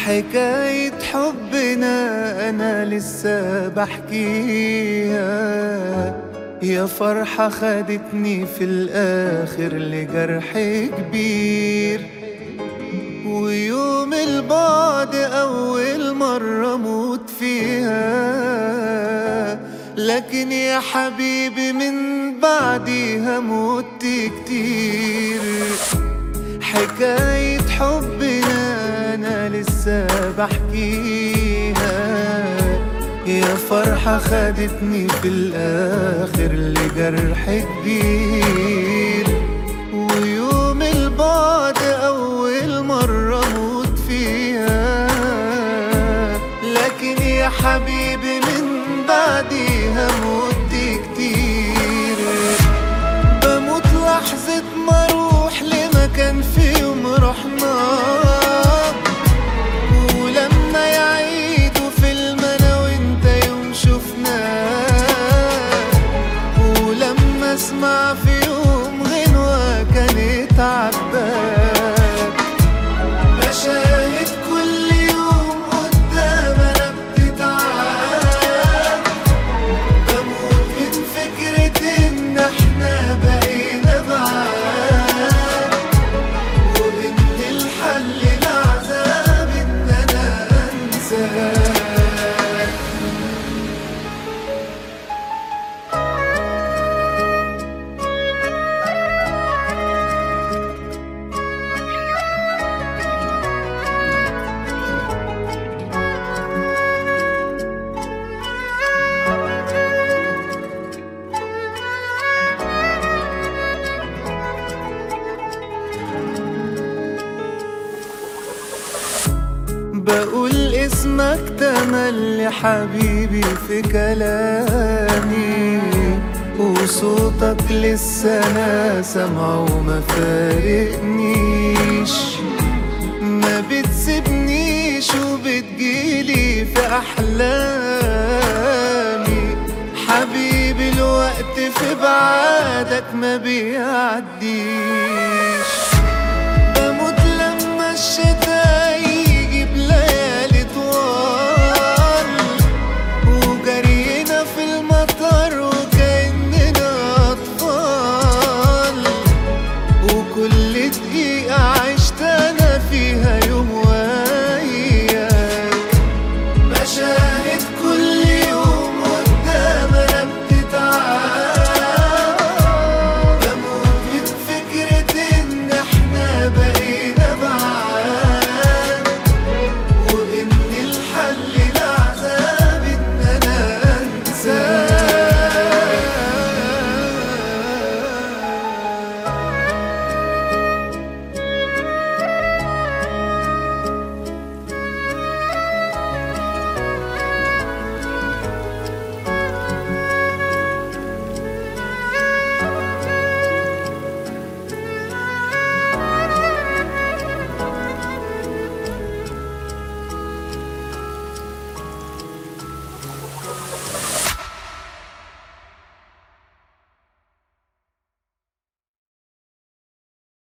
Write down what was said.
حكاية حبنا أنا لسه بحكيها يا فرحة خدتني في الآخر لجرح كبير ويوم البعد أول مرة موت فيها لكن يا حبيبي من بعديها مت كتير حكاية حبنا أنا لسه بحكيها يا فرحة خدتني في الآخر لجرح كبير ويوم البعد أول مرة موت فيها لكن يا حبيبي من بعديها موت كتير بموت لحظة ما اروح لمكان في يوم رحنا ولما يعيدوا فيلم انا وانت يوم شفنا ولما اسمع في يوم غنوة كانت عباك مشاهد كل يوم قدام انا بتتعاد بموت من فكرة إن إحنا بقينا بعاد وإن الحل العذاب إن أنا أنساك بقول اسمك تملي حبيبي في كلامي وصوتك لسه انا سامعه وما فارقنيش ما بتسيبنيش وبتجيلي في احلامي حبيبي الوقت في بعادك ما بيعديش